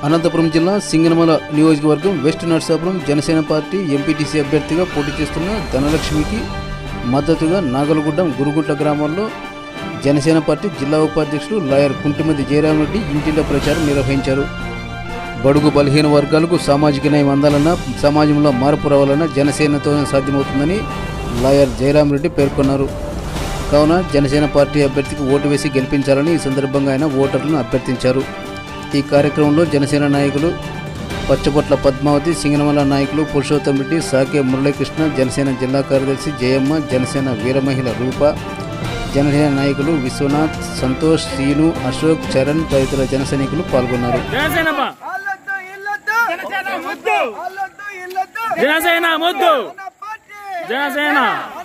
అనంతపురం జిల్లా సింగనమల నియోజకవర్గం west Narsapuram Janasena party MPTC అభ్యర్థిగా పోటీ చేస్తున్న ధనలక్ష్మికి మద్దతుగా నాగలగుడ్డం గురుగుట్ట గ్రామాల్లో జనసేన పార్టీ జిల్లా ఉపాధ్యక్షుడు లాయర్ కుంటిమది జయరామరెడ్డి ఇంటింట ప్రచారం నిర్వహించారు బడుగు బలహీన వర్గాలకు సామాజిక న్యాయం అందాలన్నా సమాజంలో మార్పు రావాలన్నా జనసేనతో సాధ్యమవుతుందని లాయర్ జయరామరెడ్డి పేర్కొన్నారు కావున జనసేన పార్టీ అభ్యర్థికి ఓటు వేసి గెలిపించాలని ఈ సందర్భంగా ఆయన ఓటర్లను అభ్యర్థించారు ఈ కార్యక్రమంలో జనసేన నాయకులు పచ్చబొట్ల పద్మావతి సింగనమల నాయకులు పురుషోత్తం రెడ్డి సాకే మురళీకృష్ణ జనసేన జిల్లా కార్యదర్శి జయమ్మ జనసేన వీరమహిళ రూప జనసేన నాయకులు విశ్వనాథ్ సంతోష్ శ్రీను అశోక్ చరణ్ తదితర జన సైనికులు పాల్గొన్నారు జనసేనమ్మ అల్లొద్దు ఇల్లొద్దు జనసేన ముద్దు అల్లొద్దు ఇల్లొద్దు జనసేన ముద్దు మన పార్టీ జనసేన